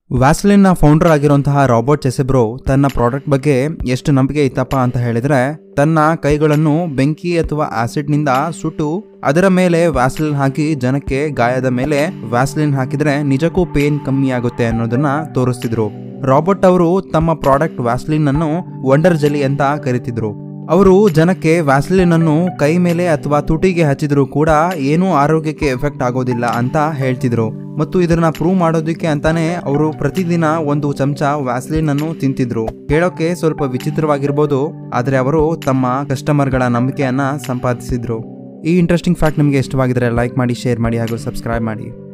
ವ್ಯಾಸ್ಲಿನ್ನ founder ಆಗಿರುವಂತಹ Robert ಚೆಸೆಬ್ರೋ ತನ್ನ product ಬಗ್ಗೆ ಎಷ್ಟು ನಂಬಿಕೆ ಇತ್ತಪ್ಪ ಅಂತ ಹೇಳಿದ್ರೆ ತನ್ನ ಕೈಗಳನ್ನು ಬೆಂಕಿ ಅಥವಾ ಆಸಿಡ್ನಿಂದ ಸುಟ್ಟು ಅದರ ಮೇಲೆ ವ್ಯಾಸ್ಲಿನ್ ಹಾಕಿ ಜನಕ್ಕೆ ಗಾಯದ ಮೇಲೆ ವ್ಯಾಸ್ಲಿನ್ ಹಾಕಿದ್ರೆ ನಿಜಕ್ಕೂ ಪೇನ್ ಕಮ್ಮಿ ಆಗುತ್ತೆ ಅನ್ನೋದನ್ನ ತೋರಿಸ್ತಿದ್ರು ರಾಬರ್ಟ್ ಅವರು ತಮ್ಮ ಪ್ರಾಡಕ್ಟ್ ವ್ಯಾಸ್ಲಿನ್ ಅನ್ನು ವಂಡರ್ ಜೆಲಿ ಅಂತ ಕರಿತಿದ್ರು ಅವರು ಜನಕ್ಕೆ ವ್ಯಾಸ್ಲಿನ್ ಅನ್ನು ಕೈ ಮೇಲೆ ಅಥವಾ ತುಟಿಗೆ ಹಚ್ಚಿದ್ರು ಕೂಡ ಏನೂ ಆರೋಗ್ಯಕ್ಕೆ ಎಫೆಕ್ಟ್ ಆಗೋದಿಲ್ಲ ಅಂತ ಹೇಳ್ತಿದ್ರು ಮತ್ತು ಇದನ್ನ ಪ್ರೂವ್ ಮಾಡೋದಕ್ಕೆ ಅಂತಾನೆ ಅವರು ಪ್ರತಿದಿನ ಒಂದು ಚಮಚ ವ್ಯಾಸ್ಲಿನ್ ಅನ್ನು ತಿಂತಿದ್ರು ಹೇಳೋಕೆ ಸ್ವಲ್ಪ ವಿಚಿತ್ರವಾಗಿರ್ಬೋದು ಆದ್ರೆ ಅವರು ತಮ್ಮ ಕಸ್ಟಮರ್ಗಳ ನಂಬಿಕೆಯನ್ನ ಸಂಪಾದಿಸಿದ್ರು ಈ ಇಂಟ್ರೆಸ್ಟಿಂಗ್ ಫ್ಯಾಕ್ಟ್ ನಿಮಗೆ ಇಷ್ಟವಾಗಿದ್ರೆ ಲೈಕ್ ಮಾಡಿ ಶೇರ್ ಮಾಡಿ ಹಾಗೂ ಸಬ್ಸ್ಕ್ರೈಬ್ ಮಾಡಿ